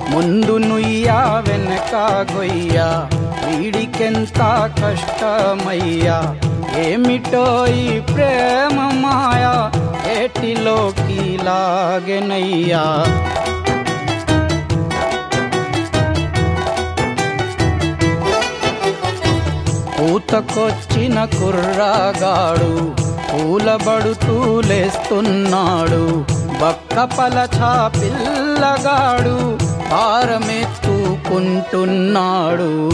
ముందు నుయ్యా వెనక గొయ్యా వీడికెంత కష్టమయ్యా ఏమిటో ఈ ప్రేమ మాయా ఏటిలోకి లాగెనయ్యా పూతకొచ్చిన కుర్రాగాడు పూలబడుతూ లేస్తున్నాడు బక్క పలచా పిల్లగాడు భారమెత్తుకుంటున్నాడు